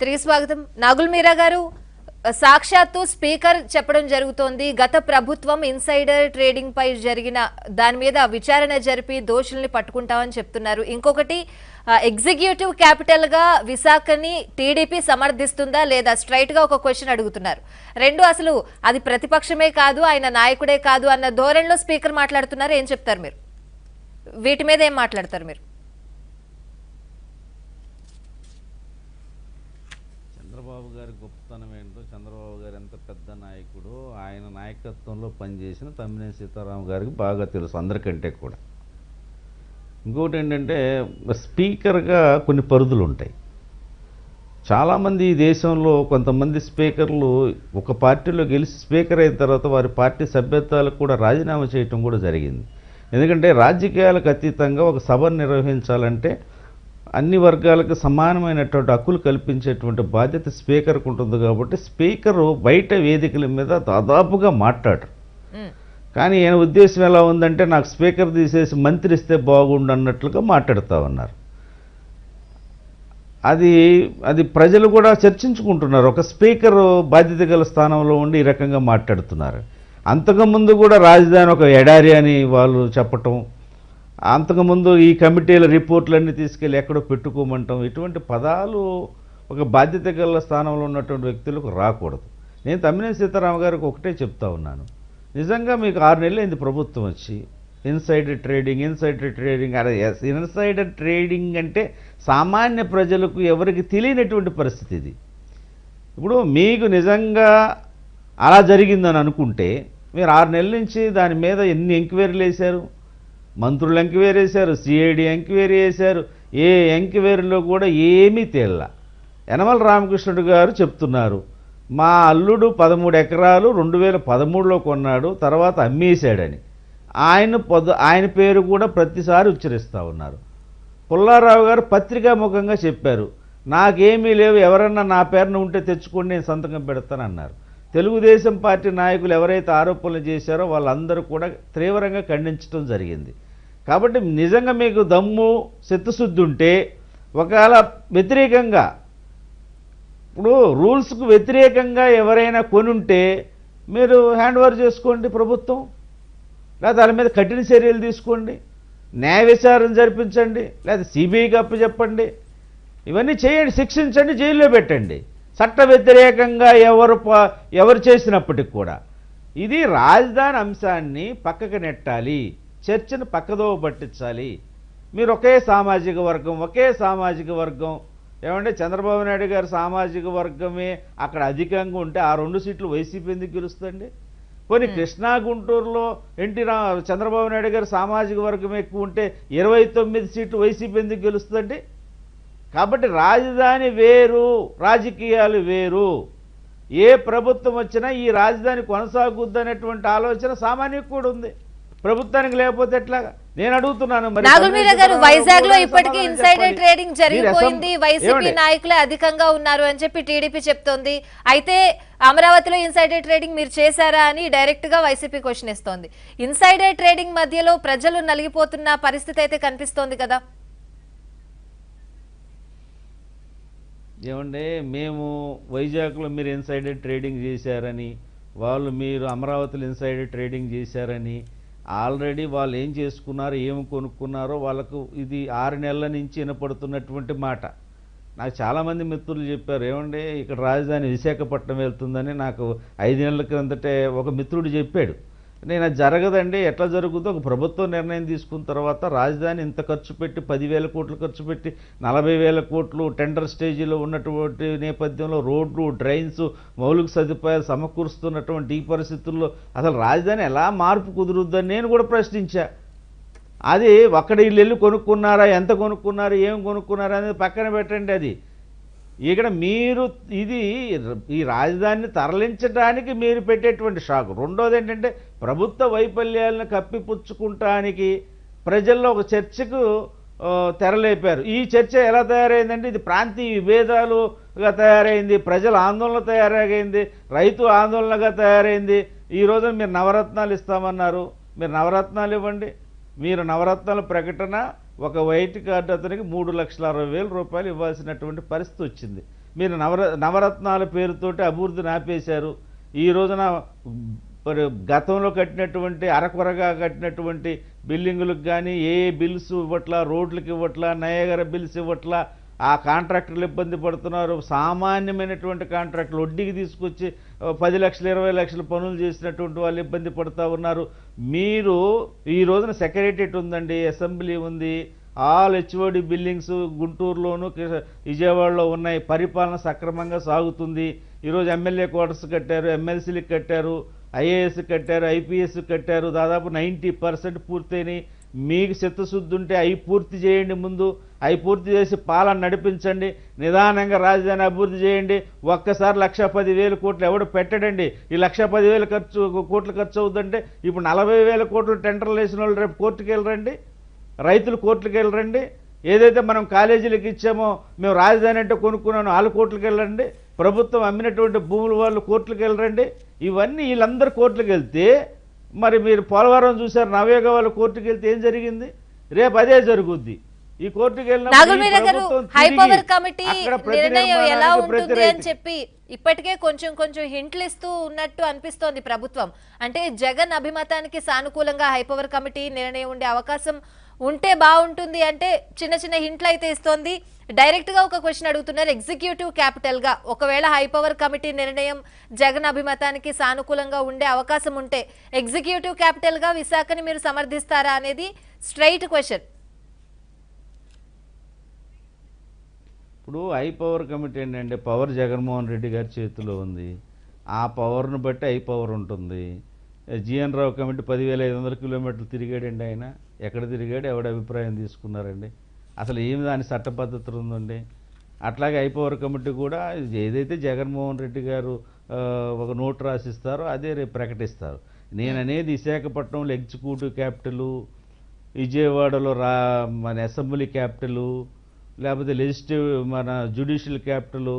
తిరిగి స్వాగతం నాగుల్ మీరా గారు సాక్షాత్తు స్పీకర్ చెప్పడం జరుగుతోంది గత ప్రభుత్వం ఇన్సైడర్ ట్రేడింగ్ పై జరిగిన దాని మీద విచారణ జరిపి దోషుల్ని పట్టుకుంటామని చెప్తున్నారు ఇంకొకటి ఆ, ఎగ్జిక్యూటివ్ క్యాపిటల్ గా విశాఖని టీడీపీ సమర్థిస్తుందా లేదా స్ట్రైట్ గా ఒక క్వశ్చన్ అడుగుతున్నారు రెండు అసలు అది ప్రతిపక్షమే కాదు ఆయన నాయకుడే కాదు అన్న ధోరణిలో స్పీకర్ మాట్లాడుతున్నారు ఏం చెప్తారు మీరు వీటి మీద ఏం మాట్లాడతారు మీరు చంద్రబాబు గారి గొప్పతనం ఏంటో చంద్రబాబు గారు ఎంత పెద్ద నాయకుడు ఆయన నాయకత్వంలో పనిచేసిన తమ్మినేని సీతారాం గారికి బాగా తెలుసు అందరికంటే కూడా ఇంకోటి ఏంటంటే స్పీకర్గా కొన్ని పరిధులు ఉంటాయి చాలామంది ఈ దేశంలో కొంతమంది స్పీకర్లు ఒక పార్టీలో గెలిచి స్పీకర్ అయిన తర్వాత వారి పార్టీ సభ్యత్వాలకు కూడా రాజీనామా చేయటం కూడా జరిగింది ఎందుకంటే రాజకీయాలకు అతీతంగా ఒక సభను నిర్వహించాలంటే అన్ని వర్గాలకు సమానమైనటువంటి హక్కులు కల్పించేటువంటి బాధ్యత స్పీకర్కు ఉంటుంది కాబట్టి స్పీకరు బయట వేదికల మీద దాదాపుగా మాట్లాడరు ఉమ్, కానీ ఈయన ఉద్దేశం ఎలా ఉందంటే నాకు స్పీకర్ తీసేసి మంత్రి ఇస్తే బాగుండు అన్నట్లుగా మాట్లాడుతూ ఉన్నారు అది అది ప్రజలు కూడా చర్చించుకుంటున్నారు ఒక స్పీకర్ బాధ్యత గల స్థానంలో ఉండి ఈ రకంగా మాట్లాడుతున్నారు అంతకుముందు కూడా రాజధాని ఒక ఎడారి అని వాళ్ళు చెప్పటం అంతకుముందు ఈ కమిటీల రిపోర్ట్లన్నీ తీసుకెళ్ళి ఎక్కడో పెట్టుకోమంటాం ఇటువంటి పదాలు ఒక బాధ్యత గల స్థానంలో ఉన్నటువంటి వ్యక్తులకు రాకూడదు నేను తమ్మినేని సీతారామ గారికి ఒకటే చెప్తా ఉన్నాను నిజంగా మీకు ఆరు నెలలు అయింది ప్రభుత్వం వచ్చి ఇన్సైడర్ ట్రేడింగ్ ఇన్సైడర్ ట్రేడింగ్ అరే ఎస్ ఇన్సైడర్ ట్రేడింగ్ అంటే సామాన్య ప్రజలకు ఎవరికి తెలియనటువంటి పరిస్థితి ఇది ఇప్పుడు మీకు నిజంగా అలా జరిగిందని అనుకుంటే మీరు ఆరు నెలల నుంచి దాని మీద ఎన్ని ఎంక్వైరీలు వేశారు మంత్రులు ఎంక్వైరీ వేశారు సిఐడి ఎంక్వైరీ వేశారు ఏ ఎంక్వైరీలో కూడా ఏమీ తేల్లా యనమల రామకృష్ణుడు గారు చెప్తున్నారు మా అల్లుడు పదమూడు ఎకరాలు రెండు వేల పదమూడులో కొన్నాడు తర్వాత అమ్మేశాడని ఆయన పొద ఆయన పేరు కూడా ప్రతిసారి ఉచ్చరిస్తూ ఉన్నారు పుల్లారావు గారు పత్రికాముఖంగా చెప్పారు నాకేమీ లేవు ఎవరన్నా నా పేరున ఉంటే తెచ్చుకోండి నేను సంతకం పెడతానన్నారు తెలుగుదేశం పార్టీ నాయకులు ఎవరైతే ఆరోపణలు చేశారో వాళ్ళందరూ కూడా తీవ్రంగా ఖండించడం జరిగింది కాబట్టి నిజంగా మీకు దమ్ము చిత్తశుద్ధి ఉంటే ఒకవేళ వ్యతిరేకంగా ఇప్పుడు రూల్స్కు వ్యతిరేకంగా ఎవరైనా కొనుంటే మీరు హ్యాండ్ ఓవర్ చేసుకోండి ప్రభుత్వం లేదా దాని మీద కఠిన చర్యలు తీసుకోండి న్యాయ విచారణ జరిపించండి లేదా సిబిఐకి అప్పచెప్పండి ఇవన్నీ చేయండి శిక్షించండి జైల్లో పెట్టండి చట్ట వ్యతిరేకంగా ఎవరు ప- ఎవరు చేసినప్పటికి కూడా ఇది రాజధాని అంశాన్ని పక్కకు నెట్టాలి చర్చను పక్కదోవ పట్టించాలి మీరు ఒకే సామాజిక వర్గం ఒకే సామాజిక వర్గం ఏమంటే చంద్రబాబు నాయుడు గారి సామాజిక వర్గమే అక్కడ అధికంగా ఉంటే ఆ రెండు సీట్లు వైసీపీ ఎందుకు గెలుస్తుంది పోనీ కృష్ణా గుంటూరులో ఎన్టీ రా చంద్రబాబు నాయుడు గారి సామాజిక వర్గం ఎక్కువ ఉంటే ఇరవై తొమ్మిది సీట్లు వైసీపీ ఎందుకు గెలుస్తుందండి కాబట్టి రాజధాని వేరు రాజకీయాలు వేరు ఏ ప్రభుత్వం వచ్చినా ఈ రాజధాని కొనసాగుద్ది అనేటువంటి ఆలోచన సామాన్యుకు కూడా ఉంది ప్రభుత్వానికి లేకపోతే ఎట్లా నేను అడుగుతున్నాను మరి నాగుల్ మీరా గారు చంద్రబాబు వైజాగ్ లో కూడా ఇప్పటికీ సమాధానం ఇన్సైడర్ చెప్పాలి. ట్రేడింగ్ మీరు జరిగిపోయింది అసెం- వైసీపీ ఏమండి? నాయకులే అధికంగా ఉన్నారు అని చెప్పి టీడీపీ చెప్తోంది అయితే అమరావతిలో ఇన్సైడర్ ట్రేడింగ్ మీరు చేశారా అని డైరెక్ట్ గా వైసీపీ క్వశ్చన్ ఇస్తోంది ఇన్సైడర్ ట్రేడింగ్ మధ్యలో ప్రజలు నలిగిపోతున్న పరిస్థితి అయితే కనిపిస్తోంది కదా ఏమంటే మేము వైజాగ్లో మీరు ఇన్సైడర్ ట్రేడింగ్ చేశారని వాళ్ళు మీరు అమరావతిలో ఇన్సైడర్ ట్రేడింగ్ చేశారని ఆల్రెడీ వాళ్ళు ఏం చేసుకున్నారో ఏం కొనుక్కున్నారో వాళ్ళకు ఇది ఆరు నెలల నుంచి వినపడుతున్నటువంటి మాట నాకు చాలామంది మిత్రులు చెప్పారు ఏమంటే ఇక్కడ రాజధాని విశాఖపట్నం వెళ్తుందని నాకు ఐదు నెలల క్రిందటే ఒక మిత్రుడు చెప్పాడు నేను అది జరగదండి ఎట్లా జరుగుతుందో ఒక ప్రభుత్వం నిర్ణయం తీసుకున్న తర్వాత రాజధాని ఇంత ఖర్చు పెట్టి పదివేల కోట్లు ఖర్చు పెట్టి నలభై వేల కోట్లు టెండర్ స్టేజీలో ఉన్నటువంటి నేపథ్యంలో రోడ్లు డ్రైన్స్ మౌలిక సదుపాయాలు సమకూరుస్తున్నటువంటి ఈ పరిస్థితుల్లో అసలు రాజధాని ఎలా మార్పు కుదురుద్దని నేను కూడా ప్రశ్నించా అది ఒక్కడ వీళ్ళు వెళ్ళి కొనుక్కున్నారా ఎంత కొనుక్కున్నారు ఏం కొనుక్కున్నారా అనేది పక్కన పెట్టండి అది ఇక్కడ మీరు ఇది ఈ రాజధానిని తరలించడానికి మీరు పెట్టేటువంటి షాక్ రెండోది ఏంటంటే ప్రభుత్వ వైఫల్యాలను కప్పిపుచ్చుకుంటానికి ప్రజల్లో ఒక చర్చకు ఆ, తెరలేపారు ఈ చర్చ ఎలా తయారైందంటే ఇది ప్రాంతీయ విభేదాలుగా తయారైంది ప్రజల ఆందోళన తయారైంది రైతు ఆందోళనగా తయారైంది ఈ రోజున మీరు నవరత్నాలు ఇస్తామన్నారు మీరు నవరత్నాలు ఇవ్వండి మీరు నవరత్నాల ప్రకటన ఒక వైట్ కార్డు అతనికి మూడు లక్షల అరవై వేల రూపాయలు ఇవ్వాల్సినటువంటి పరిస్థితి వచ్చింది మీరు నవర నవరత్నాల పేరుతోటి అభివృద్ధిని ఆపేశారు ఈ రోజున మరి గతంలో కట్టినటువంటి అరకొరగా కట్టినటువంటి బిల్డింగులకు కానీ ఏ బిల్స్ ఇవ్వట్లా రోడ్లకు ఇవ్వట్లా నయగర బిల్స్ ఇవ్వట్లా ఆ కాంట్రాక్టర్లు ఇబ్బంది పడుతున్నారు సామాన్యమైనటువంటి కాంట్రాక్టులు వడ్డీకి తీసుకొచ్చి ఆ, పది లక్షలు ఇరవై లక్షల పనులు చేసినటువంటి వాళ్ళు ఇబ్బంది పడుతూ ఉన్నారు మీరు ఈ రోజున సెక్రటరియట్ ఉందండి అసెంబ్లీ ఉంది ఆల్ హెచ్ఓడి బిల్డింగ్స్ గుంటూరులోను కి- విజయవాడలో ఉన్నాయి పరిపాలన సక్రమంగా సాగుతుంది ఈరోజు ఎమ్మెల్యే క్వార్టర్స్ కట్టారు ఎమ్మెల్సీలకు కట్టారు ఐఏఎస్ కట్టారు ఐపీఎస్ కట్టారు దాదాపు నైంటీ పర్సెంట్ పూర్తయినాయి మీకు చిత్తశుద్ధి ఉంటే అవి పూర్తి చేయండి ముందు అవి పూర్తి చేసి పాలన నడిపించండి నిదానంగా రాజధాని అభివృద్ధి చేయండి ఒక్కసారి లక్ష పదివేల కోట్లు ఎవడు పెట్టడండి ఈ లక్ష పదివేల ఖర్చు కోట్లు ఖర్చు అవుతుందంటే ఇప్పుడు నలభై వేల కోట్లు టెండర్లు వేసిన వాళ్ళు రేపు కోర్టుకు వెళ్ళరండి రైతులు కోర్టులకు వెళ్ళరండి ఏదైతే మనం కాలేజీలకు ఇచ్చామో మేము రాజధాని అంటే కొనుక్కున్నాను వాళ్ళ కోర్టులకు వెళ్ళండి ప్రభుత్వం అమ్మినటువంటి భూముల వాళ్ళు కోర్టులకు వెళ్ళరండి ఇవన్నీ వీళ్ళందరూ కోర్టులకు వెళ్తే మరి మీరు పోలవరం చూశారు నవేగ వాళ్ళు కోర్టుకు వెళ్తే ఏం జరిగింది రేపు అదే జరుగుద్ది ఈ కోర్టుకు వెళ్ళినప్పుడు ఈ నాగుల్మీర గారు ప్రభుత్వం హై తిరిగి పవర్ కమిటీ అక్కడ ప్రతి నిర్ణయం ఎలా నిర్మాణానికి ఉంటుంది ప్రతి అని చెప్పి ఇప్పటికే కొంచెం కొంచెం హింట్లు ఇస్తూ ఉన్నట్టు అనిపిస్తోంది ప్రభుత్వం అంటే జగన్ అభిమతానికి సానుకూలంగా హై పవర్ కమిటీ నిర్ణయం ఉండే అవకాశం ఉంటే బాగుంటుంది అంటే చిన్న చిన్న హింట్లు అయితే ఇస్తోంది డైరెక్ట్ గా ఒక క్వశ్చన్ అడుగుతున్నారు ఎగ్జిక్యూటివ్ క్యాపిటల్ గా ఒకవేళ హై పవర్ కమిటీ నిర్ణయం జగన్ అభిమతానికి సానుకూలంగా ఉండే అవకాశం ఉంటే ఎగ్జిక్యూటివ్ క్యాపిటల్ గా విశాఖని మీరు సమర్థిస్తారా అనేది స్ట్రైట్ క్వశ్చన్ ఇప్పుడు ఐ పవర్ కమిటీ ఏంటంటే పవర్ జగన్మోహన్ రెడ్డి గారి చేతిలో ఉంది ఆ పవర్ను బట్టి ఐ పవర్ ఉంటుంది జిఎన్ రావు కమిటీ పదివేల ఐదు వందల కిలోమీటర్లు తిరిగాడండి ఆయన ఎక్కడ తిరిగాడు ఎవడి అభిప్రాయం తీసుకున్నారండి అసలు ఏమి దాని చట్ట పద్ధతులు ఉందండి అట్లాగే ఐ పవర్ కమిటీ కూడా ఏదైతే జగన్మోహన్ రెడ్డి గారు ఆ, ఒక నోట్ రాసిస్తారో అదే రేపు ప్రకటిస్తారు నేను అనేది విశాఖపట్నంలో ఎగ్జిక్యూటివ్ క్యాపిటలు విజయవాడలో రా మన అసెంబ్లీ క్యాపిటలు లేకపోతే లెజిస్టివ్ మన జ్యుడిషియల్ క్యాపిటల్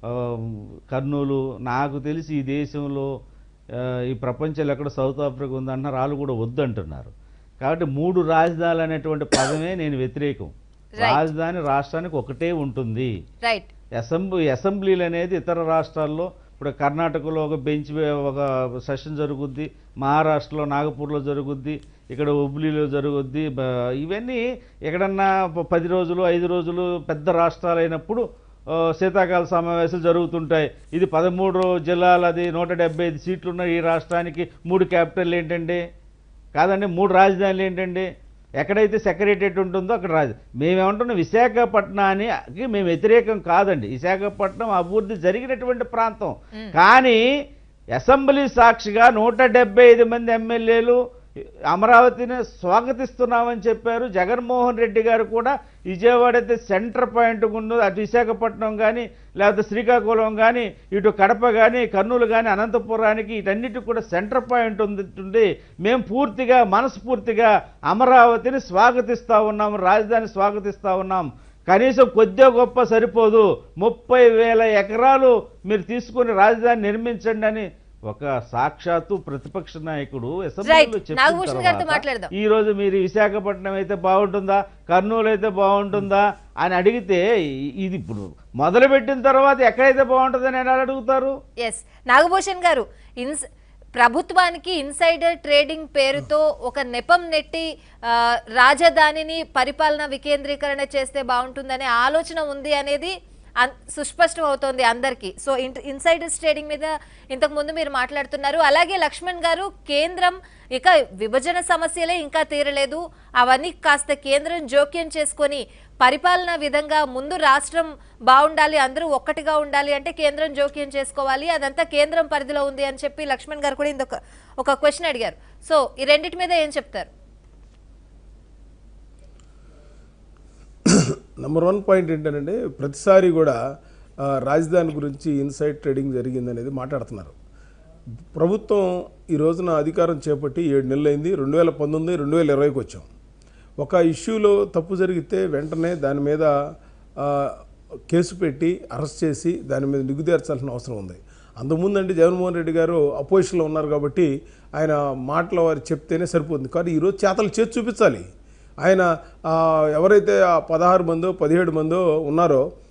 కర్నూలు నాకు తెలిసి ఈ దేశంలో ఆ, ఈ ప్రపంచంలో ఎక్కడ సౌత్ ఆఫ్రికా ఉందంటున్నారు వాళ్ళు కూడా వద్దంటున్నారు కాబట్టి మూడు రాజధానులు అనేటువంటి పదమే నేను వ్యతిరేకం Right. రాజధాని రాష్ట్రానికి ఒకటే ఉంటుంది రైట్ అసెంబ్లీ అసెంబ్లీలు అనేది ఇతర రాష్ట్రాల్లో ఇప్పుడు కర్ణాటకలో ఒక బెంచ్ వే- ఒక సెషన్ జరుగుద్ది మహారాష్ట్రలో నాగపూర్లో జరుగుద్ది ఇక్కడ హుబ్లీలో జరుగుద్ది బ- ఇవన్నీ ఎక్కడన్నా ప- పది రోజులు ఐదు రోజులు పెద్ద రాష్ట్రాలు అయినప్పుడు ఆ, శీతాకాల సమావేశాలు జరుగుతుంటాయి ఇది పదమూడు జిల్లాలది నూట డెబ్బై ఐదు సీట్లు ఉన్న ఈ రాష్ట్రానికి మూడు క్యాపిటల్ ఏంటండి కాదండి మూడు రాజధానులు ఏంటండి ఎక్కడైతే సెక్రటరియట్ ఉంటుందో అక్కడ రాజు మేమేమంటున్నాం విశాఖపట్నానికి మేము వ్యతిరేకం కాదండి విశాఖపట్నం అభివృద్ధి జరిగినటువంటి ప్రాంతం కానీ అసెంబ్లీ సాక్షిగా నూట డెబ్బై ఐదు మంది ఎమ్మెల్యేలు అమరావతిని స్వాగతిస్తున్నామని చెప్పారు జగన్మోహన్ రెడ్డి గారు కూడా విజయవాడ అయితే సెంటర్ పాయింట్ ఉందో అటు విశాఖపట్నం కానీ లేకపోతే శ్రీకాకుళం కానీ ఇటు కడప కానీ కర్నూలు కానీ అనంతపురానికి వీటన్నిటికి కూడా సెంటర్ పాయింట్ ఉంది మేము పూర్తిగా మనస్ఫూర్తిగా అమరావతిని స్వాగతిస్తూ ఉన్నాం రాజధాని స్వాగతిస్తూ ఉన్నాం కనీసం కొద్దిగా గొప్ప సరిపోదు ముప్పై వేల ఎకరాలు మీరు తీసుకుని రాజధాని నిర్మించండి అని ఒక సాక్షాత్తు ప్రతిపక్ష నాయకుడు అసెంబ్లీలో Right. చెప్పిన నాగభూషణ్ గారితో తర్వాత మాట్లాడదాం. ఈ రోజు మీరు విశాఖపట్నం అయితే బాగుంటుందా కర్నూలు అయితే బాగుంటుందా అని అడిగితే ఇ- ఇది ఇప్పుడు మొదలుపెట్టిన తర్వాత ఎక్కడైతే బాగుంటుందని ఎలా అడుగుతారు ఎస్ నాగభూషణ్ గారు ఇన్స్ ప్రభుత్వానికి ఇన్సైడర్ ట్రేడింగ్ పేరుతో ఒక నెపం నెట్టి ఆ, రాజధానిని పరిపాలన వికేంద్రీకరణ చేస్తే బాగుంటుందనే ఆలోచన ఉంది అనేది అన్- సుస్పష్టం అవుతోంది అందరికీ సో ఇన్- ఇన్సైడర్స్ ట్రేడింగ్ మీద ఇంతకు ముందు మీరు మాట్లాడుతున్నారు అలాగే లక్ష్మణ్ గారు కేంద్రం ఇక విభజన సమస్యలే ఇంకా తీరలేదు అవన్నీ కాస్త కేంద్రం జోక్యం చేసుకొని పరిపాలన విధంగా ముందు రాష్ట్రం బాగుండాలి అందరూ ఒక్కటిగా ఉండాలి అంటే కేంద్రం జోక్యం చేసుకోవాలి అదంతా కేంద్రం పరిధిలో ఉంది అని చెప్పి లక్ష్మణ్ గారు కూడా ఇంకొక ఒక క్వశ్చన్ అడిగారు సో ఈ రెండింటి మీద ఏం చెప్తారు నెంబర్ వన్ పాయింట్ ఏంటంటే ప్రతిసారి కూడా ఆ, రాజధాని గురించి ఇన్సైడ్ ట్రేడింగ్ జరిగిందనేది మాట్లాడుతున్నారు ప్రభుత్వం ఈ రోజున అధికారం చేపట్టి ఏడు నెలలు అయింది రెండు వేల పంతొమ్మిది రెండు వేల ఇరవైకి వచ్చాం ఒక ఇష్యూలో తప్పు జరిగితే వెంటనే దాని మీద ఆ, కేసు పెట్టి అరెస్ట్ చేసి దాని మీద నిగుదేర్చాల్సిన అవసరం ఉంది అంతకుముందు అంటే జగన్మోహన్ రెడ్డి గారు అపోజిషన్లో ఉన్నారు కాబట్టి ఆయన మాటల వారు చెప్తేనే సరిపోతుంది కానీ ఈరోజు చేతలు చేసి చూపించాలి ఆయన ఆ, ఎవరైతే ఆ పదహారు మందో పదిహేడు మందో ఉన్నారో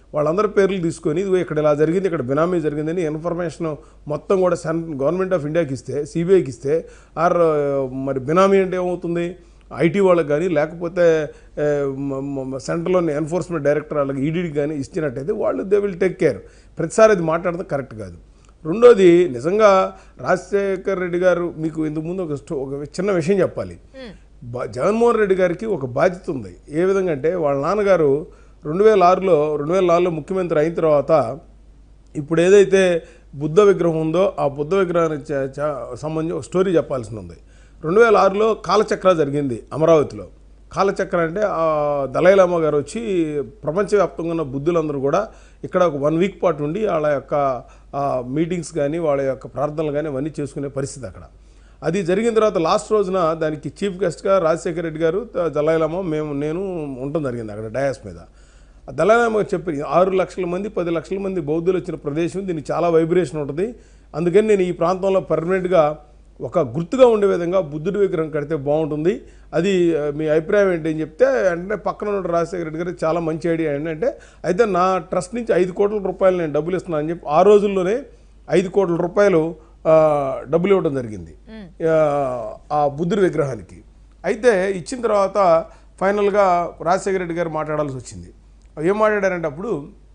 వాళ్ళందరి పేర్లు తీసుకొని ఇదిగో ఇక్కడ ఇలా జరిగింది ఇక్కడ బినామీ జరిగిందని ఇన్ఫర్మేషన్ మొత్తం కూడా సెన్ గవర్నమెంట్ ఆఫ్ ఇండియాకి ఇస్తే సిబిఐకి ఇస్తే ఆర్ మరి బినామీ అంటే ఏమవుతుంది ఐటీ వాళ్ళకి కానీ లేకపోతే ఏ, మ- మ- సెంట్రల్లోని ఎన్ఫోర్స్మెంట్ డైరెక్టర్ వాళ్ళకి ఈడీకి కానీ ఇచ్చినట్టయితే వాళ్ళు దే విల్ టేక్ కేర్ ప్రతిసారి అది మాట్లాడడం కరెక్ట్ కాదు రెండోది నిజంగా రాజశేఖర్ రెడ్డి గారు మీకు ఇంతకుముందు ఒక స్టో ఒక చిన్న విషయం చెప్పాలి బా- జగన్మోహన్ రెడ్డి గారికి ఒక బాధ్యత ఉంది ఏ విధంగా అంటే వాళ్ళ నాన్నగారు రెండు వేల ఆరులో రెండు వేల నాలుగులో ముఖ్యమంత్రి అయిన తర్వాత ఇప్పుడు ఏదైతే బుద్ధ విగ్రహం ఉందో ఆ బుద్ధ విగ్రహానికి చ- చ- సంబంధించి ఒక స్టోరీ చెప్పాల్సి ఉంది రెండు వేల ఆరులో కాలచక్ర జరిగింది అమరావతిలో కాలచక్ర అంటే ఆ దలైలామా గారు వచ్చి ప్రపంచవ్యాప్తంగా ఉన్న బుద్ధులందరూ కూడా ఇక్కడ ఒక వన్ వీక్ పాటు ఉండి వాళ్ళ యొక్క మీటింగ్స్ కానీ వాళ్ళ యొక్క ప్రార్థనలు కానీ అవన్నీ చేసుకునే పరిస్థితి అక్కడ అది జరిగిన తర్వాత లాస్ట్ రోజున దానికి చీఫ్ గెస్ట్గా రాజశేఖర రెడ్డి గారు దళాయిలామా మేము నేను ఉండటం జరిగింది అక్కడ డయాస్ మీద దళాయిలామా చెప్పి ఆరు లక్షల మంది పది లక్షల మంది బౌద్ధులు వచ్చిన ప్రదేశం దీనికి చాలా వైబ్రేషన్ ఉంటుంది అందుకని నేను ఈ ప్రాంతంలో పర్మనెంట్గా ఒక గుర్తుగా ఉండే విధంగా బుద్ధుడి విగ్రహం కడితే బాగుంటుంది అది ఆ, మీ అభిప్రాయం ఏంటి అని చెప్తే అంటే పక్కన ఉన్న రాజశేఖర రెడ్డి గారు చాలా మంచి ఐడియా ఏంటంటే అయితే నా ట్రస్ట్ నుంచి ఐదు కోట్ల రూపాయలు నేను డబ్బులు ఇస్తున్నాను అని చెప్పి ఆ రోజుల్లోనే ఐదు కోట్ల రూపాయలు ఆ, డబ్బులు ఇవ్వడం జరిగింది ఆ, ఆ బుద్ధుడి విగ్రహానికి అయితే ఇచ్చిన తర్వాత ఫైనల్గా రాజశేఖర రెడ్డి గారు మాట్లాడాల్సి వచ్చింది ఏం మాట్లాడారంటే అప్పుడు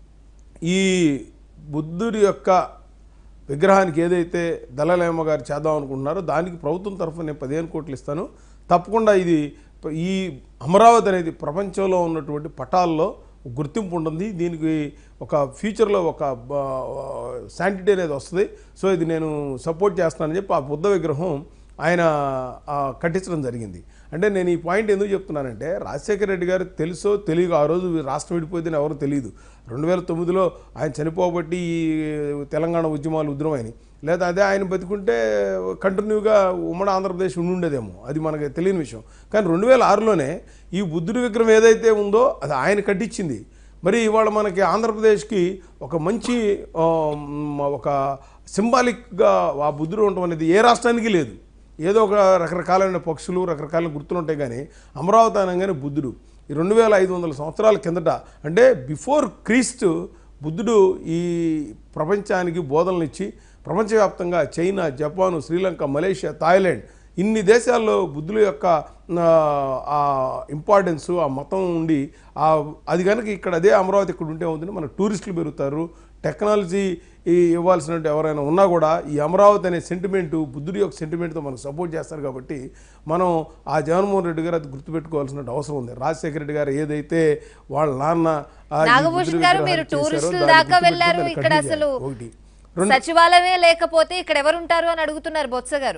ఈ బుద్ధుడి యొక్క విగ్రహానికి ఏదైతే దళలేమ గారు చేద్దాం అనుకుంటున్నారో దానికి ప్రభుత్వం తరఫున నేను పదిహేను కోట్లు ఇస్తాను తప్పకుండా ఇది ఈ అమరావతి అనేది ప్రపంచంలో ఉన్నటువంటి పటాల్లో గుర్తింపు ఉంటుంది దీనికి ఒక ఫ్యూచర్లో ఒక శాంటిటీ అనేది వస్తుంది సో ఇది నేను సపోర్ట్ చేస్తానని చెప్పి ఆ బుద్ధ విగ్రహం ఆయన ఆ, కట్టించడం జరిగింది అంటే నేను ఈ పాయింట్ ఎందుకు చెప్తున్నానంటే రాజశేఖర రెడ్డి గారు తెలుసో తెలియదు ఆ రోజు రాష్ట్రం విడిపోయిందని ఎవరు తెలియదు రెండు వేల తొమ్మిదిలో ఆయన చనిపోబట్టి ఈ తెలంగాణ ఉద్యమాలు ఉద్యమైనాయి లేదా అదే ఆయన బతికుంటే కంటిన్యూగా ఉమ్మడి ఆంధ్రప్రదేశ్ ఉండి ఉండేదేమో అది మనకు తెలియని విషయం కానీ రెండు వేల ఆరులోనే ఈ బుద్ధుడి విగ్రహం ఏదైతే ఉందో అది ఆయన కట్టించింది మరి ఇవాళ మనకి ఆంధ్రప్రదేశ్కి ఒక మంచి ఆ, మ్, ఒక సింబాలిక్గా ఆ బుద్ధుడు ఉండటం అనేది ఏ రాష్ట్రానికి లేదు ఏదో ఒక రకరకాలైన పక్షులు రకరకాల గుర్తులు ఉంటాయి కానీ అమరావతి అనగానే బుద్ధుడు ఈ రెండు వేల ఐదు వందల సంవత్సరాల కిందట అంటే బిఫోర్ క్రీస్తు బుద్ధుడు ఈ ప్రపంచానికి బోధనలు ఇచ్చి ప్రపంచవ్యాప్తంగా China Japan Sri Lanka Malaysia Thailand ఇన్ని దేశాల్లో బుద్ధుల యొక్క ఆ, ఆ ఇంపార్టెన్స్ ఆ మతం ఉండి ఆ అది కనుక ఇక్కడ అదే అమరావతి ఇక్కడ ఉంటే అవుతుంది మన టూరిస్టులు పెరుగుతారు టెక్నాలజీ ఈ ఇవ్వాల్సిన ఎవరైనా ఉన్నా కూడా ఈ అమరావతి అనే సెంటిమెంటు బుద్ధుడి యొక్క సెంటిమెంట్తో మనకు సపోర్ట్ చేస్తారు కాబట్టి మనం ఆ జగన్మోహన్ రెడ్డి గారు అది గుర్తుపెట్టుకోవాల్సిన అవసరం ఉంది రాజశేఖర రెడ్డి గారు ఏదైతే వాళ్ళ నాన్న ఆ ఈ నాగభూషణ్ బుద్ధుడి గారు విగ్రహాన్ని మీరు చేశారో టూరిస్టుల దాన్ని దాకా గుర్తుపెట్టుకొని వెళ్ళారు దాన్ని ఇక్కడ continue అసలు చేయాలి. ఒకటి రెండు సచివాలయమే లేకపోతే ఇక్కడ ఎవరు ఉంటారు అని అడుగుతున్నారు బొత్స గారు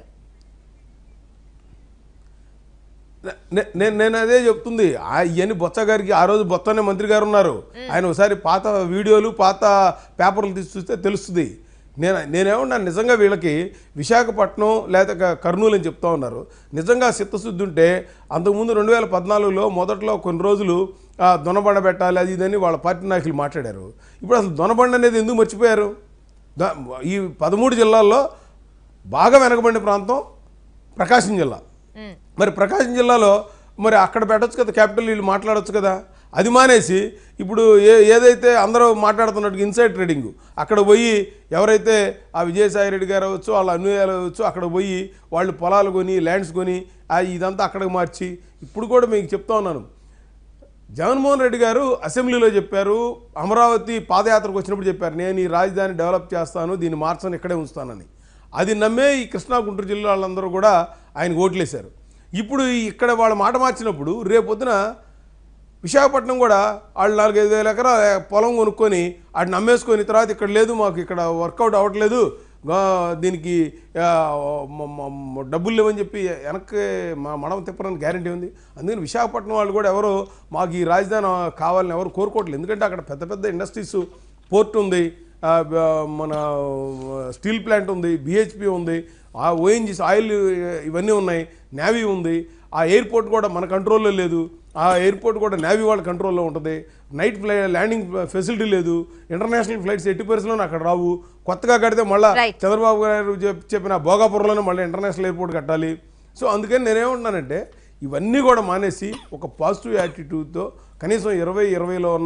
నే- నేను నేను అదే చెప్తుంది ఆ ఇవన్నీ బొత్స గారికి ఆ రోజు బొత్సనే మంత్రి గారు ఉన్నారు ఆయన ఒకసారి పాత వీడియోలు పాత పేపర్లు తీసి చూస్తే తెలుస్తుంది నేను నేనేమన్నా నిజంగా వీళ్ళకి విశాఖపట్నం లేదా క- కర్నూలు అని చెప్తా ఉన్నారు నిజంగా చిత్తశుద్ధి ఉంటే అంతకుముందు రెండు వేల పద్నాలుగులో మొదట్లో కొన్ని రోజులు ఆ, దొనబండ పెట్టాలి అది ఇదని వాళ్ళ పార్టీ నాయకులు మాట్లాడారు ఇప్పుడు అసలు దొనబండ అనేది ఎందుకు మర్చిపోయారు ద- ఈ పదమూడు జిల్లాల్లో బాగా వెనకబడిన ప్రాంతం ప్రకాశం జిల్లా మరి ప్రకాశం జిల్లాలో మరి అక్కడ పెట్టొచ్చు కదా క్యాపిటల్ వీళ్ళు మాట్లాడొచ్చు కదా అది మానేసి ఇప్పుడు ఏ ఏదైతే అందరూ మాట్లాడుతున్నట్టు ఇన్సైడ్ ట్రేడింగ్ అక్కడ పోయి ఎవరైతే ఆ విజయసాయి రెడ్డి గారు అవ్వచ్చు వాళ్ళ అన్వయాలు అవ్వచ్చు అక్కడ పోయి వాళ్ళు పొలాలు కొని ల్యాండ్స్ కొని ఆ ఇదంతా అక్కడికి మార్చి ఇప్పుడు కూడా మీకు చెప్తా ఉన్నాను జగన్మోహన్ రెడ్డి గారు అసెంబ్లీలో చెప్పారు అమరావతి పాదయాత్రకు వచ్చినప్పుడు చెప్పారు నేను ఈ రాజధాని డెవలప్ చేస్తాను దీన్ని మార్చని ఇక్కడే ఉంచుతానని అది నమ్మే ఈ కృష్ణా గుంటూరు జిల్లా వాళ్ళందరూ కూడా ఆయన ఓట్లేశారు ఇప్పుడు ఈ ఇక్కడ వాళ్ళ మాట మార్చినప్పుడు రేపొద్దున విశాఖపట్నం కూడా వాళ్ళు నాలుగైదు వేల ఎకరాల పొలం కొనుక్కొని వాటిని నమ్మేసుకొని తర్వాత ఇక్కడ లేదు మాకు ఇక్కడ వర్కౌట్ అవ్వట్లేదు గా- దీనికి ఆ, మ- మ- మ- డబ్బులు లేవని చెప్పి వెనక్కి మా మడం తిప్పడానికి గ్యారంటీ ఉంది అందుకని విశాఖపట్నం వాళ్ళు కూడా ఎవరు మాకు ఈ రాజధాని కావాలని ఎవరు కోరుకోవట్లేదు ఎందుకంటే అక్కడ పెద్ద పెద్ద ఇండస్ట్రీస్ పోర్ట్ ఉంది ఆ, బ- మన స్టీల్ ప్లాంట్ ఉంది బిహెచ్పి ఉంది ఆ ఓఎన్జీస్ ఆయిల్ ఇవన్నీ ఉన్నాయి నేవీ ఉంది ఆ ఎయిర్పోర్ట్ కూడా మన కంట్రోల్లో లేదు ఆ ఎయిర్పోర్ట్ కూడా నేవీ వాళ్ళ కంట్రోల్లో ఉంటుంది నైట్ ఫ్లై ల్యాండింగ్ ఫెసిలిటీ లేదు ఇంటర్నేషనల్ ఫ్లైట్స్ ఎట్టి పరిస్థితుల్లో అక్కడ రావు కొత్తగా కడితే మళ్ళీ Right. చంద్రబాబు గారు చెప్- చెప్పిన భోగాపురంలోనే మళ్ళీ ఇంటర్నేషనల్ ఎయిర్పోర్ట్ కట్టాలి సో అందుకని నేనేమంటున్నానంటే ఇవన్నీ కూడా మానేసి ఒక పాజిటివ్ యాటిట్యూడ్తో కనీసం ఇరవై ఇరవైలో ఉన్న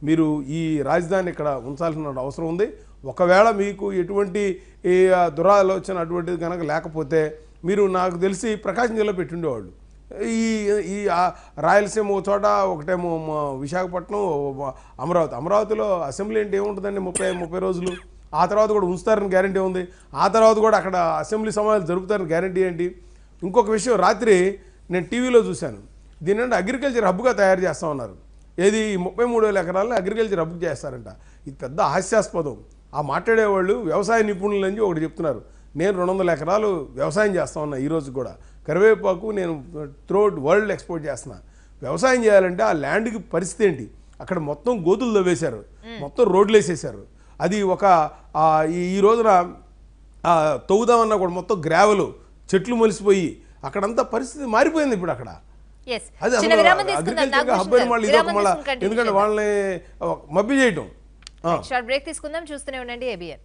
మీరు ఈ రాజధాని ఇక్కడ ఉంచాల్సిన అవసరం ఉంది ఒకవేళ మీకు ఎటువంటి ఈ ఆ, దురాలోచన అటువంటిది కనుక లేకపోతే మీరు నాకు తెలిసి ప్రకాశం జిల్లా పెట్టుండేవాళ్ళు ఈ ఈ ఆ రాయలసీమ ఒక చోట ఒకటేమో మ- విశాఖపట్నం ఓ మ- అమరావతి అమరావతిలో అసెంబ్లీ అంటే ఏముంటుందండి ముప్పై ముప్పై రోజులు ఆ తర్వాత కూడా ఉంచుతారని గ్యారంటీ ఉంది ఆ తర్వాత కూడా అక్కడ అసెంబ్లీ సమావేశాలు జరుపుతారని గ్యారంటీ ఏంటి ఇంకొక విషయం రాత్రి నేను టీవీలో చూశాను దీని అంటే అగ్రికల్చర్ హబ్గా తయారు చేస్తా ఉన్నారు ఏది ఈ ముప్పై మూడు వేల ఎకరాలను అగ్రికల్చర్ హబ్ చేస్తారంట ఇది పెద్ద హాస్యాస్పదం ఆ మాట్లాడేవాళ్ళు వ్యవసాయ నిపుణులు అని ఒకటి చెప్తున్నారు నేను రెండు వందల ఎకరాలు వ్యవసాయం చేస్తా ఉన్నా ఈ రోజు కూడా కరివేపాకు నేను త్రోట్ వరల్డ్ ఎక్స్పోర్ట్ చేస్తున్నా వ్యవసాయం చేయాలంటే ఆ ల్యాండ్కి పరిస్థితి ఏంటి అక్కడ మొత్తం గోతులు తవ్వేశారు మొత్తం రోడ్లు వేసేసారు అది ఒక ఆ, ఈ ఈ రోజున ఆ, తవ్వుదామన్నా కూడా మొత్తం గ్రావెలు చెట్లు మొలిసిపోయి అక్కడంతా పరిస్థితి మారిపోయింది ఇప్పుడు అక్కడ Yes. అది చిన్న అసలు విరామం తీసుకుందాం అగ్రికల్చర్ హబ్ నాగభూషణ్ మళ్ళీ గారు. ఇదొక విరామం మళ్ళా తీసుకుని continue ఎందుకంటే చేద్దాం. వాళ్ళని ఆ, మభ్య చేయటం ఆ. షార్ట్ బ్రేక్ తీసుకుందాం చూస్తూనే ఉండండి ఏబిఎన్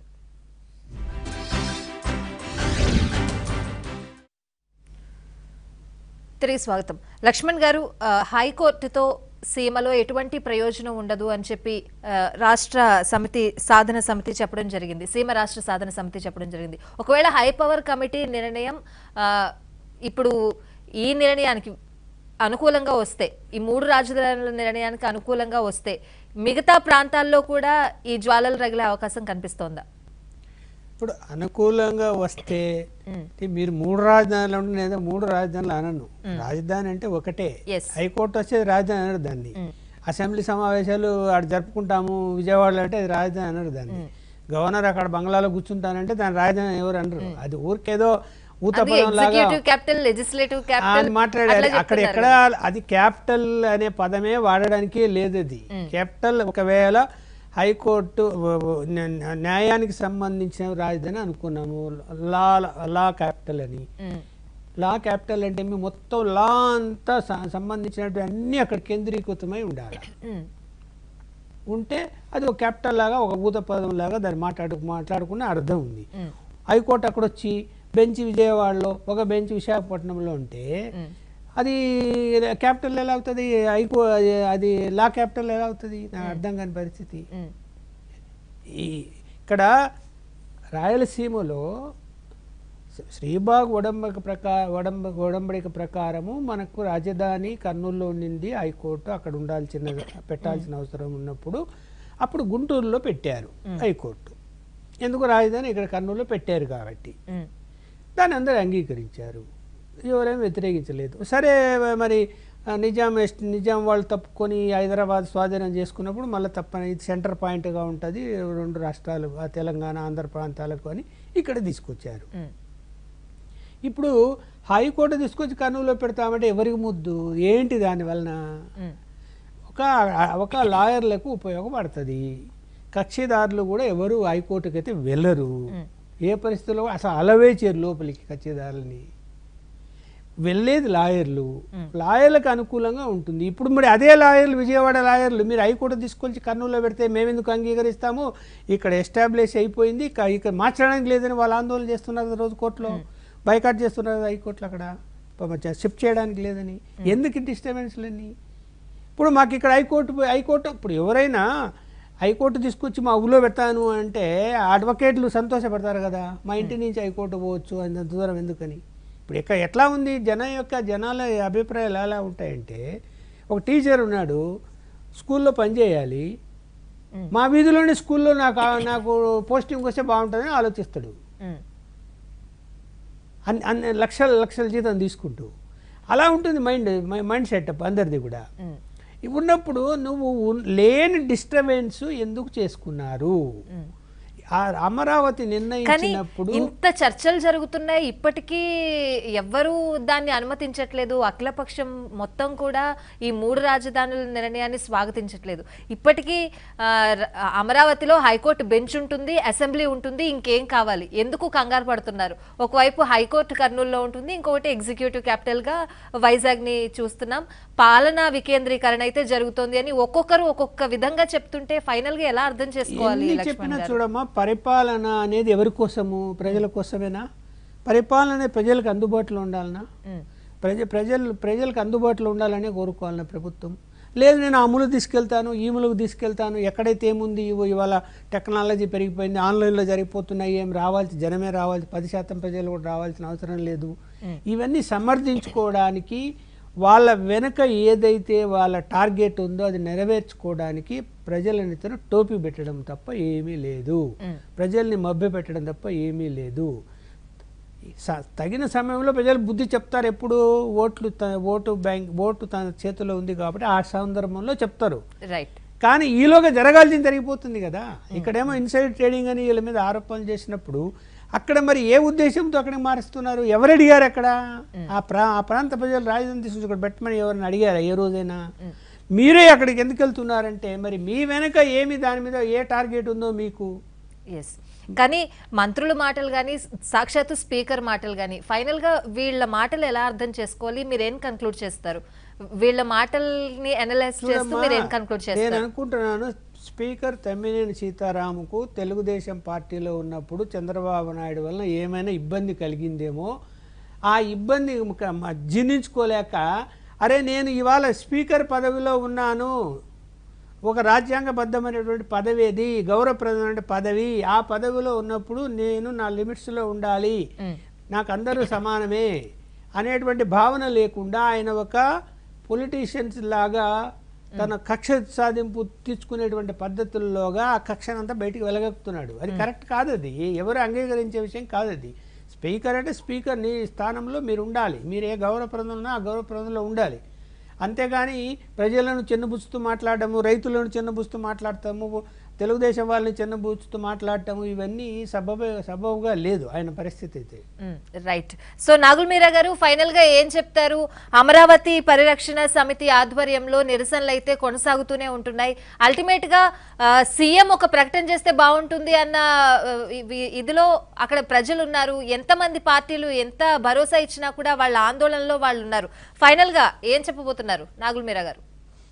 తిరిగి స్వాగతం లక్ష్మణ్ గారు ఆ, హైకోర్టుతో సీమలో ఎటువంటి ప్రయోజనం ఉండదు అని చెప్పి ఆ, రాష్ట్ర సమితి సాధన సమితి చెప్పడం జరిగింది సీమ రాష్ట్ర సాధన సమితి చెప్పడం జరిగింది ఒకవేళ హై పవర్ కమిటీ నిర్ణయం ఆ, ఇప్పుడు ఈ నిర్ణయానికి అనుకూలంగా వస్తే ఈ మూడు రాజధానుల నిర్ణయానికి అనుకూలంగా వస్తే మిగతా ప్రాంతాల్లో కూడా ఈ జ్వాలలు రగిలే అవకాశం కనిపిస్తోందా ఇప్పుడు అనుకూలంగా వస్తే అంటే మీరు మూడు రాజధానులు అంటే నేను మూడు రాజధానులు అనను రాజధాని అంటే ఒకటే Yes. హైకోర్టు వచ్చేది రాజధాని అనరు దాన్ని అసెంబ్లీ సమావేశాలు ఆడ జరుపుకుంటాము విజయవాడలో అంటే అది రాజధాని అనరు దాన్ని గవర్నర్ అక్కడ బంగ్లాలో కూర్చుంటానంటే దాని రాజధాని ఎవరు అనరు అది ఊరికేదో ఊతపదం లాగా ఎగ్జిక్యూటివ్ క్యాపిటల్ లెజిస్లేటివ్ అని క్యాపిటల్ మాట్లాడారు అక్కడ ఎక్కడ అది క్యాపిటల్ అనే పదమే వాడడానికి లేదు అది క్యాపిటల్ ఒకవేళ హైకోర్టు వ- వ- న్యా- న్యాయానికి సంబంధించిన రాజధాని అనుకున్నాము లా లా క్యాపిటల్ అని లా క్యాపిటల్ అంటే మీ మొత్తం లా అంతా స- సంబంధించినటువంటి అన్ని అక్కడ కేంద్రీకృతమై ఉండాలి ఉంటే అది ఒక క్యాపిటల్ లాగా ఒక భూత పదం లాగా దాన్ని మాట్లాడు మాట్లాడుకునే అర్థం ఉంది హైకోర్టు అక్కడ వచ్చి బెంచ్ విజయవాడలో ఒక బెంచ్ విశాఖపట్నంలో ఉంటే అది క్యాపిటల్ ఎలా అవుతుంది హైకో అది లా క్యాపిటల్ ఎలా అవుతుంది నాకు అర్థం కాని పరిస్థితి ఈ ఇక్కడ రాయలసీమలో శ్రీ- శ్రీబాగ్ ఒడంబడిక ప్రకార ఒడంబ ఒడంబడిక ప్రకారము మనకు రాజధాని కర్నూలులో ఉండింది హైకోర్టు అక్కడ ఉండాల్సిన పెట్టాల్సిన అవసరం ఉన్నప్పుడు అప్పుడు గుంటూరులో పెట్టారు హైకోర్టు ఎందుకు రాజధాని ఇక్కడ కర్నూలులో పెట్టారు కాబట్టి దాన్ని అందరూ అంగీకరించారు ఎవరేం వ్యతిరేకించలేదు సరే మరి ఆ, నిజాం ఎస్ట్- నిజాం వాళ్ళు తప్పుకొని హైదరాబాద్ స్వాధీనం చేసుకున్నప్పుడు మళ్ళీ తప్పని ఇది సెంటర్ పాయింట్గా ఉంటుంది రెండు రాష్ట్రాలు ఆ తెలంగాణ ఆంధ్ర ప్రాంతాలకు అని ఇక్కడ తీసుకొచ్చారు ఇప్పుడు హైకోర్టు తీసుకొచ్చి కర్నూలులో పెడతామంటే ఎవరికి ముద్దు ఏంటి దాని వలన ఒక ఒక లాయర్లకు ఉపయోగపడుతుంది కక్షిదారులు కూడా ఎవరు హైకోర్టుకి అయితే వెళ్ళరు ఏ పరిస్థితుల్లో అసలు అలవే చేయరు లోపలికి కక్షిదారులని వెళ్ళేది లాయర్లు లాయర్లకు అనుకూలంగా ఉంటుంది ఇప్పుడు మరి అదే లాయర్లు విజయవాడ లాయర్లు మీరు హైకోర్టు తీసుకొచ్చి కర్నూలులో పెడితే మేమెందుకు అంగీకరిస్తాము ఇక్కడ ఎస్టాబ్లిష్ అయిపోయింది ఇక ఇక్కడ మార్చడానికి లేదని వాళ్ళు ఆందోళన చేస్తున్నారు కదా రోజు కోర్టులో బైకాట్ చేస్తున్నారు కదా హైకోర్టులో అక్కడ షిఫ్ట్ చేయడానికి లేదని ఎందుకు డిస్టర్బెన్స్లన్నీ ఇప్పుడు మాకు ఇక్కడ హైకోర్టు పోయి- హైకోర్టు ఇప్పుడు ఎవరైనా హైకోర్టు తీసుకొచ్చి మా ఊళ్ళో పెడతాను అంటే అడ్వకేట్లు సంతోషపడతారు కదా మా ఇంటి నుంచి హైకోర్టు పోవచ్చు అంత దూరం ఎందుకని ఇప్పుడు ఎక్కడ ఎట్లా ఉంది జనం యొక్క జనాల అభిప్రాయాలు ఎలా ఉంటాయంటే ఒక టీచర్ ఉన్నాడు స్కూల్లో పనిచేయాలి మా వీధిలోని స్కూల్లో నాకు ఆ- నాకు పోస్టింగ్ వస్తే బాగుంటుందని ఆలోచిస్తాడు అన్ని అన్ని లక్షల లక్షల జీతం తీసుకుంటూ అలా ఉంటుంది మైండ్ మైండ్ సెటప్ అందరిది కూడా ఉన్నప్పుడు నువ్వు ఉన్- లేని డిస్టర్బెన్స్ ఎందుకు చేసుకున్నారు ఆ అమరావతి కానీ నిర్ణయించినప్పుడు ఇంత చర్చలు జరుగుతున్నాయి ఇప్పటికీ ఎవ్వరూ దాన్ని అనుమతించట్లేదు అఖిలపక్షం మొత్తం కూడా ఈ మూడు రాజధానుల నిర్ణయాన్ని స్వాగతించట్లేదు ఇప్పటికీ ఆ, ర- అమరావతిలో హైకోర్టు బెంచ్ ఉంటుంది అసెంబ్లీ ఉంటుంది ఇంకేం కావాలి ఎందుకు కంగారు పడుతున్నారు ఒకవైపు హైకోర్టు కర్నూలులో ఉంటుంది ఇంకొకటి ఎగ్జిక్యూటివ్ క్యాపిటల్ గా వైజాగ్ ని చూస్తున్నాం పాలనా వికేంద్రీకరణ అయితే జరుగుతోంది అని ఒక్కొక్కరు ఒక్కొక్క విధంగా చెప్తుంటే ఫైనల్ గా ఎలా అర్థం చేసుకోవాలి ఎన్ని లక్ష్మణ్ చెప్పినా గారు చూడమ్మా పరిపాలన అనేది ఎవరి కోసము ప్రజల కోసమేనా పరిపాలన అనేది ప్రజలకు అందుబాటులో ఉండాలనా ఉమ్. ప్రజ ప్రజలు ప్రజలకు అందుబాటులో ఉండాలనే కోరుకోవాలన్నా ప్రభుత్వం లేదు నేను ఆ మూలకు తీసుకెళ్తాను ఈ మూలకు తీసుకెళ్తాను ఎక్కడైతే ఏముంది ఇవో ఇవాళ టెక్నాలజీ పెరిగిపోయింది ఆన్లైన్లో జరిగిపోతున్నాయి ఏం రావాల్సి జనమే రావాల్సి పది శాతం ప్రజలు కూడా రావాల్సిన అవసరం లేదు ఇవన్నీ సమర్థించుకోవడానికి వాళ్ళ వెనుక ఏదైతే వాళ్ళ టార్గెట్ ఉందో అది నెరవేర్చుకోవడానికి ప్రజలని తను టోపీ పెట్టడం తప్ప ఏమీ లేదు ప్రజల్ని మభ్య పెట్టడం తప్ప ఏమీ లేదు స- తగిన సమయంలో ప్రజలు బుద్ధి చెప్తారు ఎప్పుడు ఓట్లు త- ఓటు బ్యాంక్ ఓటు తన చేతిలో ఉంది కాబట్టి ఆ సందర్భంలో చెప్తారు రైట్ కానీ ఈలోగా జరగాల్సింది జరిగిపోతుంది కదా ఇక్కడేమో ఇన్సైడ్ ట్రేడింగ్ అని వీళ్ళ మీద ఆరోపణలు చేసినప్పుడు అక్కడ మరి ఏ ఉద్దేశంతో అక్కడికి మారుస్తున్నారు ఎవరు అడిగారు అక్కడ ఆ ప్రా ఆ ప్రాంత ప్రజలు రాజధాని తీసుకొచ్చి ఇక్కడ పెట్టమని ఎవరిని అడిగారా ఏ రోజైనా మీరే అక్కడికి ఎందుకు వెళ్తున్నారంటే మరి మీ వెనక ఏమి దాని మీద ఏ టార్గెట్ ఉందో మీకు ఎస్ కానీ మంత్రుల మాటలు కానీ సాక్షాత్తు స్పీకర్ మాటలు కానీ ఫైనల్ గా వీళ్ళ మాటలు ఎలా అర్థం చేసుకోవాలి మీరు ఏం కన్క్లూడ్ చేస్తారు వీళ్ళ మాటల్ని అనలైజ్ చేస్తూ చూడమ్మా, మీరు ఏం కన్క్లూడ్ నేను చేస్తారు అనుకుంటున్నాను స్పీకర్ తమ్మినేని సీతారాముకు తెలుగుదేశం పార్టీలో ఉన్నప్పుడు చంద్రబాబు నాయుడు వలన ఏమైనా ఇబ్బంది కలిగిందేమో ఆ ఇబ్బంది క- మ- జీర్ణించుకోలేక అరే నేను ఇవాళ స్పీకర్ పదవిలో ఉన్నాను ఒక రాజ్యాంగబద్ధమైనటువంటి పదవి అది గౌరవప్రదమైన పదవి ఆ పదవిలో ఉన్నప్పుడు నేను నా లిమిట్స్లో ఉండాలి నాకు అందరూ సమానమే అనేటువంటి భావన లేకుండా ఆయన ఒక పొలిటీషియన్స్ లాగా తన కక్ష సాధింపు తీర్చుకునేటువంటి పద్ధతుల్లోగా ఆ కక్షనంతా బయటికి వెలగక్కుతున్నాడు అది కరెక్ట్ కాదు అది ఎవరు అంగీకరించే విషయం కాదు అది స్పీకర్ అంటే స్పీకర్ నీ స్థానంలో మీరు ఉండాలి మీరు ఏ గౌరవప్రదంలో ఆ గౌరవప్రదంలో ఉండాలి అంతేగాని ప్రజలను చిన్నబుచ్చుతూ మాట్లాడటము రైతులను చిన్నబుచ్చుతూ మాట్లాడటము తెలుగుదేశం వాళ్ళని చిన్నబుచ్చుతూ మాట్లాడటము ఇవన్నీ సబబ సబబుగా లేదు ఆయన పరిస్థితి అయితే రైట్ సో నాగుల్ మీరా గారు ఫైనల్ గా ఏం చెప్తారు అమరావతి పరిరక్షణ సమితి ఆధ్వర్యంలో నిరసనలు అయితే కొనసాగుతూనే ఉంటున్నాయి అల్టిమేట్ గా సీఎం ఒక ప్రకటన చేస్తే బాగుంటుంది అన్న ఆ, ఇవి- ఇదిలో అక్కడ ప్రజలు ఉన్నారు ఎంతమంది పార్టీలు ఎంత భరోసా ఇచ్చినా కూడా వాళ్ళ ఆందోళనలో వాళ్ళు ఉన్నారు ఫైనల్ గా ఏం చెప్పబోతున్నారు నాగుల్ మీరా గారు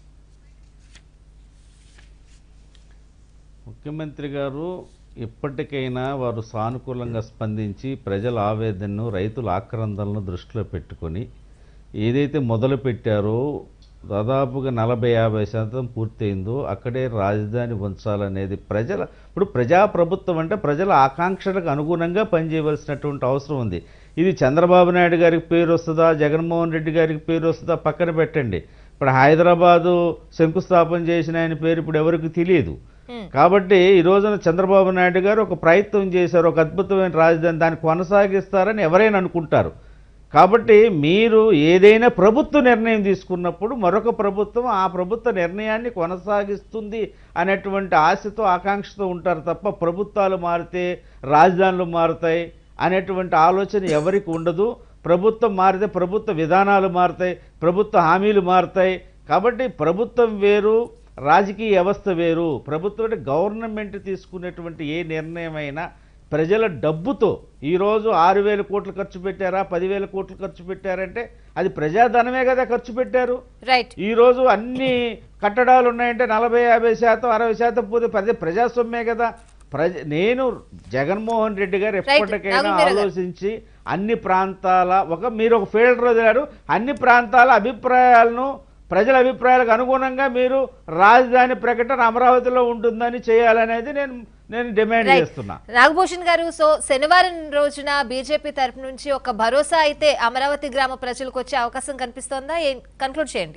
ముఖ్యమంత్రి గారు ఇప్పటికైనా వారు సానుకూలంగా స్పందించి ప్రజల ఆవేదనను రైతుల ఆక్రందనలను దృష్టిలో పెట్టుకొని ఏదైతే మొదలు పెట్టారో దాదాపుగా నలభై యాభై శాతం పూర్తయిందో అక్కడే రాజధాని ఉంచాలనేది ప్రజల ఇప్పుడు ప్రజాప్రభుత్వం అంటే ప్రజల ఆకాంక్షలకు అనుగుణంగా పనిచేయవలసినటువంటి అవసరం ఉంది ఇది చంద్రబాబు నాయుడు గారికి పేరు వస్తుందా జగన్మోహన్ రెడ్డి గారికి పేరు వస్తుందా పక్కన పెట్టండి ఇప్పుడు హైదరాబాదు శంకుస్థాపన చేసిన ఆయన పేరు ఇప్పుడు ఎవరికి తెలియదు కాబట్టి ఈ రోజున చంద్రబాబు నాయుడు గారు ఒక ప్రయత్నం చేశారు ఒక అద్భుతమైన రాజధాని దాన్ని కొనసాగిస్తారని ఎవరైనా అనుకుంటారు కాబట్టి మీరు ఏదైనా ప్రభుత్వ నిర్ణయం తీసుకున్నప్పుడు మరొక ప్రభుత్వం ఆ ప్రభుత్వ నిర్ణయాన్ని కొనసాగిస్తుంది అనేటువంటి ఆశతో ఆకాంక్షతో ఉంటారు తప్ప ప్రభుత్వాలు మారితే రాజధానులు మారుతాయి అనేటువంటి ఆలోచన ఎవరికి ఉండదు ప్రభుత్వం మారితే ప్రభుత్వ విధానాలు మారుతాయి ప్రభుత్వ హామీలు మారుతాయి కాబట్టి ప్రభుత్వం వేరు రాజకీయ వ్యవస్థ వేరు ప్రభుత్వం అంటే గవర్నమెంట్ తీసుకునేటువంటి ఏ నిర్ణయం అయినా ప్రజల డబ్బుతో ఈరోజు ఆరు వేల కోట్లు ఖర్చు పెట్టారా పదివేల కోట్లు ఖర్చు పెట్టారంటే అది ప్రజాధనమే కదా ఖర్చు పెట్టారు రైట్ ఈరోజు అన్ని కట్టడాలు ఉన్నాయంటే నలభై యాభై శాతం అరవై శాతం పోతే ప్రజ ప్రజాస్వామ్యమే కదా ప్రజ నేను జగన్మోహన్ రెడ్డి గారు Right. ఎప్పటికైనా నాగుల్ మీరా గారు. ఆలోచించి అన్ని ప్రాంతాల ఒక మీరు ఒక ఫీల్డర్ వదిలారు అన్ని ప్రాంతాల అభిప్రాయాలను ప్రజల అభిప్రాయాలకు అనుగుణంగా మీరు రాజధాని ప్రకటన అమరావతిలో ఉంటుందని చేయాలనేది నేను నేను డిమాండ్ రైట్ చేస్తున్నా నాగభూషణ్ గారు సో శనివారం రోజున బీజేపీ తరపు నుంచి ఒక భరోసా అయితే అమరావతి గ్రామ ప్రజలకు వచ్చే అవకాశం కనిపిస్తోందా కన్క్లూడ్ చేయండి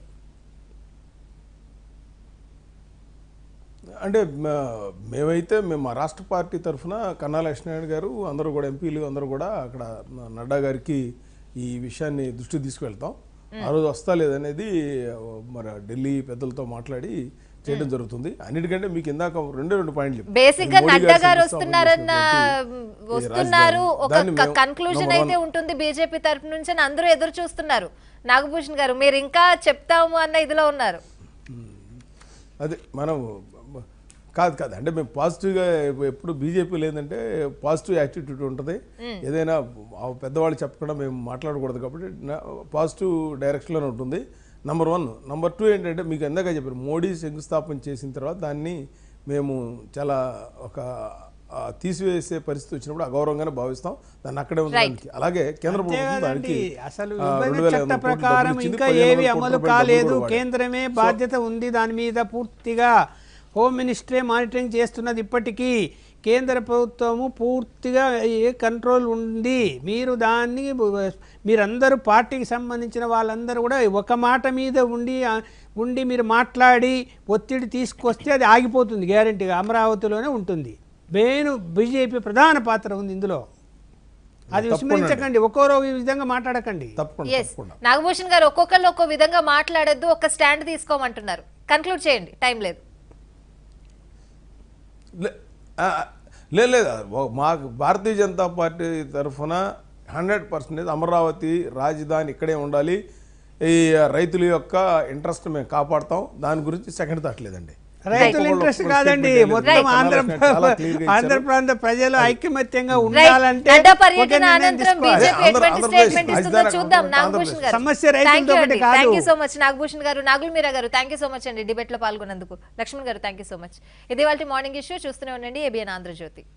అంటే మ- మేమైతే మేము మా రాష్ట్ర పార్టీ తరఫున కన్నా లక్ష్మీనారాయణ గారు అందరూ కూడా ఎంపీలు అందరూ కూడా అక్కడ నడ్డా గారికి ఈ విషయాన్ని దృష్టి తీసుకువెళ్తాం ఆ రోజు వస్తా లేదనేది మరి ఢిల్లీ పెద్దలతో మాట్లాడి చేయడం జరుగుతుంది అన్నిటికంటే మీకు ఇందాక రెండే రెండు పాయింట్లు చెప్పాను. బేసిక్ గా మోడీ నడ్డా గారు గారు శంకుస్థాపన వస్తున్నారన్న చేసినటువంటి ఈ వస్తున్నారు రాజధాని. ఒక దాన్ని మేము కన్క్లూజన్ number అయితే one. ఉంటుంది బీజేపీ తరపు నుంచి అని అందరూ ఎదురు చూస్తున్నారు నాగభూషణ్ గారు మీరు ఇంకా చెప్తాము అన్న ఇదిలో ఉన్నారు అదే మనం కాదు కాదు అంటే మేము పాజిటివ్గా ఎప్పుడు బీజేపీ లేదంటే పాజిటివ్ యాటిట్యూడ్ ఉంటుంది ఏదైనా ఆ పెద్దవాళ్ళు చెప్పకుండా మేము మాట్లాడకూడదు కాబట్టి పాజిటివ్ డైరెక్షన్లోనే ఉంటుంది నంబర్ వన్ నంబర్ టూ ఏంటంటే మీకు ఎందాక చెప్పారు మోడీ శంకుస్థాపన చేసిన తర్వాత దాన్ని మేము చాలా ఒక ఆ, తీసివేసే పరిస్థితి వచ్చినప్పుడు అగౌరవంగానే భావిస్తాం దాన్ని అక్కడే ఉండడానికి అలాగే కేంద్ర ప్రభుత్వం అంతేకాదండి దానికి అసలు ఆ, విభజన రెండు వేల ఐదు చట్ట వందల కోట్ల ప్రకారం డబ్బులు ఇచ్చింది, ఇంకా పదిహేను ఏవి వందల అమలు కోట్ల రూపాయల కాలేదు డబ్బులు కూడా కేంద్రమే బాధ్యత ఉంది దాని మీద పూర్తిగా హోమ్ మినిస్ట్రే మానిటరింగ్ చేస్తున్నది ఇప్పటికీ కేంద్ర ప్రభుత్వము పూర్తిగా ఏ కంట్రోల్ ఉంది మీరు దాన్ని మీరందరూ పార్టీకి సంబంధించిన వాళ్ళందరూ కూడా ఒక మాట మీద ఉండి ఆ, ఉండి మీరు మాట్లాడి ఒత్తిడి తీసుకొస్తే అది ఆగిపోతుంది గ్యారంటీగా అమరావతిలోనే ఉంటుంది మెయిన్ బీజేపీ ప్రధాన పాత్ర ఉంది ఇందులో అది విస్మరించకండి ఒక్కోరో ఈ విధంగా మాట్లాడకండి తప్పకుండా ఎస్ తప్పకుండా నాగభూషణ్ గారు ఒక్కొక్కళ్ళు ఒక్కో విధంగా మాట్లాడొద్దు ఒక స్టాండ్ తీసుకోమంటున్నారు కన్క్లూడ్ చేయండి టైం లేదు లే- ఆ, లేదు లేదు ఓ- మా భారతీయ జనతా పార్టీ తరఫున హండ్రెడ్ పర్సెంటేజ్ అమరావతి రాజధాని ఇక్కడే ఉండాలి ఈ రైతుల యొక్క ఇంట్రెస్ట్ మేము కాపాడతాం దాని గురించి సెకండ్ థాట్ లేదండి రైతుల ఇంట్రెస్ట్ కాదండి మొత్తం ఆంధ్ర ఆంధ్ర ప్రాంత ప్రజలు ఐకమత్యంగా ఉండాలంటే అడ్డ ఒక పర్యటన నిర్ణయం అనంతరం తీసుకోవాలి. బీజేపీ ఆంధ్ర- ఎటువంటి ఆంధ్రప్రదేశ్ స్టేట్మెంట్ ఇస్తుందో రాజధాని చూద్దాం అనుకుంటే నాగభూషణ్ గారు సమస్య రైతులతో ఒకటి కాదు. Thank you so much Nagabhushan garu Nagul Meera garu thank you so much అండి డిబేట్ లో పాల్గొన్నందుకు లక్ష్మణ్ గారు థ్యాంక్ యూ సో మచ్ ఇది వాళ్ళ మార్నింగ్ ఇష్యూ చూస్తూనే ఉండండి ఏబిఎన్ ఆంధ్రజ్యోతి